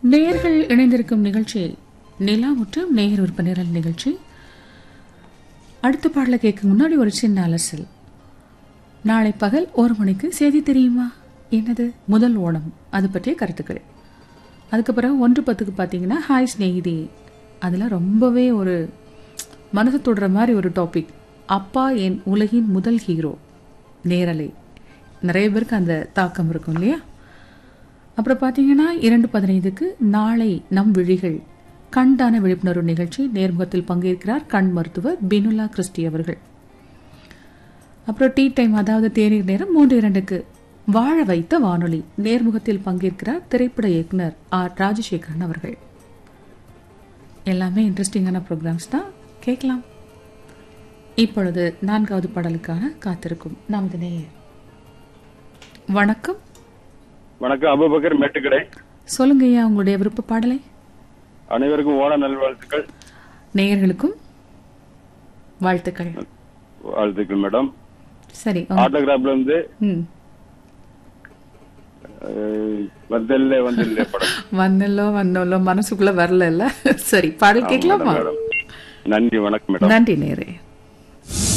நேயர்கள் இணைந்திருக்கும் நிகழ்ச்சி நிலா முற்றம் நேயர் விற்பனைகள் நிகழ்ச்சி அடுத்த பாடலை கேட்க முன்னாடி ஒரு சின்ன அலசல் நாளை பகல் ஒரு மணிக்கு செய்தி தெரியுமா என்னது முதல் ஓணம் அது பற்றிய கருத்துக்கள் அதுக்கப்புறம் ஒன்று பத்துக்கு பார்த்தீங்கன்னா ஹாய் ஸ்நேகிதி அதில் ரொம்பவே ஒரு மனசு தொடுற மாதிரி ஒரு டாபிக் அப்பா என் உலகின் முதல் ஹீரோ நேரலை நிறைய பேருக்கு அந்த தாக்கம் இருக்கும் இல்லையா அப்புறம் பார்த்தீங்கன்னா இரண்டு பதினைந்துக்கு நாளை நம் விழிகள் கண்தான விழிப்புணர்வு நிகழ்ச்சி நேர்முகத்தில் பங்கேற்கிறார் கண் மருத்துவர் பினுலா கிறிஸ்டி அவர்கள் அப்புறம் டீ டைம் அதாவது தேநீர் நேரம் மூன்று இரண்டுக்கு வாழ வைத்த வானொலி நேர்முகத்தில் பங்கேற்கிறார் திரைப்பட இயக்குனர் ஆர் ராஜசேகரன் அவர்கள் எல்லாமே இன்ட்ரெஸ்டிங்கான ப்ரோக்ராம்ஸ் தான் கேட்கலாம் இப்பொழுது நான்காவது பாடலுக்கான காத்திருக்கும் நமது நேயர் வணக்கம் வணக்கம் அபுபக்கர் மேட்டுக்கடை சொல்லுங்க ஐயா உங்களுடைய விருப்ப பாடலை அனைவருக்கும் ஓண நல்வாழ்த்துக்கள் நேயர்களுக்கும் வாழ்த்துக்கள் வாழ்த்துக்கள் மேடம் சரி உங்க- ஆட்டோகிராஃப்ல இருந்து ம் அஹ், வந்தல்ல வந்தில்ல படம் வந்தல்லோ வந்தோல்லோ மனசுக்குள்ள வரல சரி பாடல் கேட்கலாமா மேடம் நன்றி வணக்கம் மேடம் நன்றி நேரே